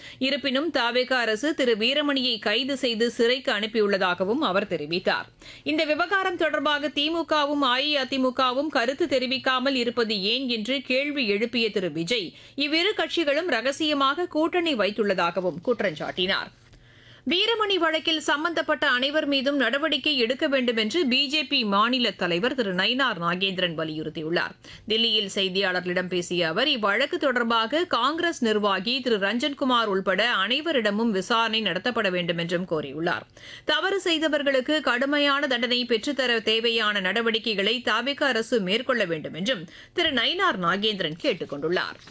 இருப்பினும் தாவேக அரசு திரு வீரமணியை கைது செய்து சிறைக்கு அனுப்பியுள்ளதாகவும் அவர் தெரிவித்தார் இந்த விவகாரம் தொடர்பாக திமுகவும் அஇஅதிமுகவும் கருத்து தெரிவிக்காமல் இருப்பது ஏன் என்று கேள்வி எழுப்பிய திரு விஜய் இவ்விரு கட்சிகளும் ரகசியமாக கூட்டணி வைத்துள்ளதாகவும் குற்றம் சாட்டினார் வீரமணி வழக்கில் சம்பந்தப்பட்ட அனைவர் மீதும் நடவடிக்கை எடுக்க வேண்டும் என்று பிஜேபி மாநில தலைவர் திரு நயினார் நாகேந்திரன் வலியுறுத்தியுள்ளார் தில்லியில் செய்தியாளர்களிடம் பேசிய அவர் இவ்வழக்கு தொடர்பாக காங்கிரஸ் நிர்வாகி திரு ரஞ்சன்குமார் உள்பட அனைவரிடமும் விசாரணை நடத்தப்பட வேண்டும் என்றும் கோரியுள்ளார் தவறு செய்தவர்களுக்கு கடுமையான தண்டனை பெற்றுத்தர தேவையான நடவடிக்கைகளை தாவிக அரசு மேற்கொள்ள வேண்டும் என்றும் திரு நயினார் நாகேந்திரன் கேட்டுக் கொண்டுள்ளார்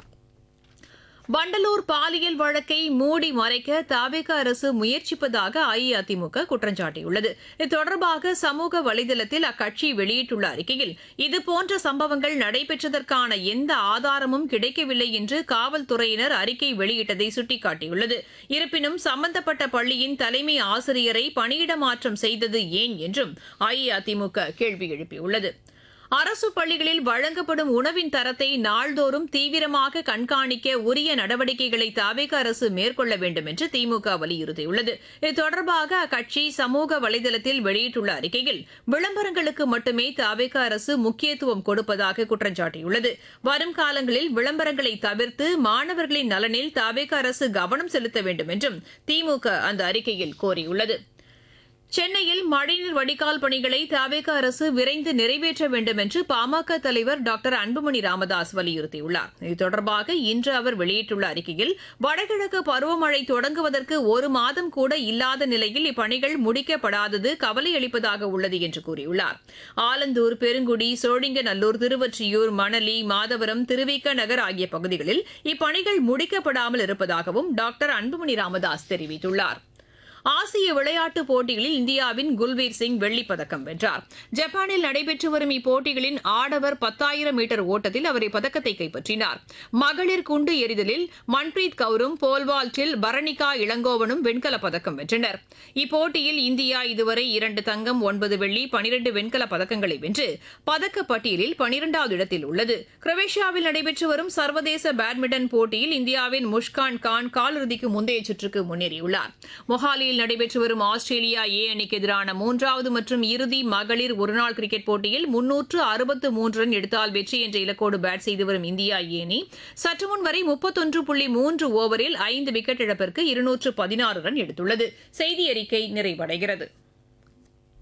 வண்டலூர் பாலியல் வழக்கை மூடி மறைக்க தாவேக அரசு முயற்சிப்பதாக அஇஅதிமுக குற்றம் சாட்டியுள்ளது இது தொடர்பாக சமூக வலைதளத்தில் அக்கட்சி வெளியிட்டுள்ள அறிக்கையில் இதுபோன்ற சம்பவங்கள் நடைபெற்றதற்கான எந்த ஆதாரமும் கிடைக்கவில்லை என்று காவல்துறையினர் அறிக்கை வெளியிட்டதை சுட்டிக்காட்டியுள்ளது இருப்பினும் சம்பந்தப்பட்ட பள்ளியின் தலைமை ஆசிரியரை பணியிட மாற்றம் செய்தது ஏன் என்றும் அஇஅதிமுக கேள்வி எழுப்பியுள்ளது அரசு பள்ளிகளில் வழங்கப்படும் உணவின் தரத்தை நாள்தோறும் தீவிரமாக கண்காணிக்க உரிய நடவடிக்கைகளை தாவேக அரசு மேற்கொள்ள வேண்டும் என்று திமுக வலியுறுத்தியுள்ளது இது தொடர்பாக அக்கட்சி சமூக வலைதளத்தில் வெளியிட்டுள்ள அறிக்கையில் விளம்பரங்களுக்கு மட்டுமே தாவேக அரசு முக்கியத்துவம் கொடுப்பதாக குற்றம் சாட்டியுள்ளது வரும் காலங்களில் விளம்பரங்களை தவிர்த்து மாணவர்களின் நலனில் தாவேக அரசு கவனம் செலுத்த வேண்டும் என்றும் திமுக அந்த அறிக்கையில் கோரியுள்ளது சென்னையில் மழைநீர் வடிகால் பணிகளை தவேக அரசு விரைந்து நிறைவேற்ற வேண்டும் என்று பாமக தலைவர் டாக்டர் அன்புமணி ராமதாஸ் வலியுறுத்தியுள்ளார் இது தொடர்பாக இன்று அவர் வெளியிட்டுள்ள அறிக்கையில் வடகிழக்கு பருவமழை தொடங்குவதற்கு ஒரு மாதம் கூட இல்லாத நிலையில் இப்பணிகள் முடிக்கப்படாதது கவலை அளிப்பதாக உள்ளது என்று கூறியுள்ளார் ஆலந்தூர் பெருங்குடி சோழிங்கநல்லூர் திருவொற்றியூர் மணலி மாதவரம் திருவிக நகர் ஆகிய பகுதிகளில் இப்பணிகள் முடிக்கப்படாமல் இருப்பதாகவும் டாக்டர் அன்புமணி ராமதாஸ் தெரிவித்துள்ளார் ஆசிய விளையாட்டுப் போட்டிகளில் இந்தியாவின் குல்வீர் சிங் வெள்ளிப் பதக்கம் வென்றார் ஜப்பானில் நடைபெற்று வரும் இப்போட்டிகளின் ஆடவர் பத்தாயிரம் மீட்டர் ஓட்டத்தில் அவர் இப்பதக்கத்தை கைப்பற்றினார் மகளிர் குண்டு எறிதலில் மன்பிரீத் கவுரும் போல்வால்ட்டில் பரணிகா இளங்கோவனும் வெண்கலப் பதக்கம் வென்றனர் இப்போட்டியில் இந்தியா இதுவரை இரண்டு தங்கம் ஒன்பது வெள்ளி பனிரண்டு வெண்கலப் பதக்கங்களை வென்று பதக்கப் பட்டியலில் பனிரெண்டாவது இடத்தில் உள்ளது குரோவேஷியாவில் நடைபெற்று வரும் சர்வதேச பேட்மிண்டன் போட்டியில் இந்தியாவின் முஷ்கான் கான் காலிறுதிக்கு முந்தைய சுற்றுக்கு முன்னேறியுள்ளார் மொஹாலியில் நடைபெற்று வரும் ஆஸ்திரேலியா ஏ அணிக்கு எதிரான மூன்றாவது மற்றும் இறுதி மகளிர் ஒருநாள் கிரிக்கெட் போட்டியில் முன்னூற்று அறுபத்து மூன்று ரன் எடுத்தால் வெற்றி என்ற இலக்கோடு பேட் செய்து வரும் இந்தியா ஏ அணி சற்று முன் வரை முப்பத்தொன்று புள்ளி மூன்று ஓவரில் ஐந்து விக்கெட் இழப்பிற்கு இருநூற்று பதினாறு ரன் எடுத்துள்ளது செய்தி அறிக்கை நிறைவடைகிறது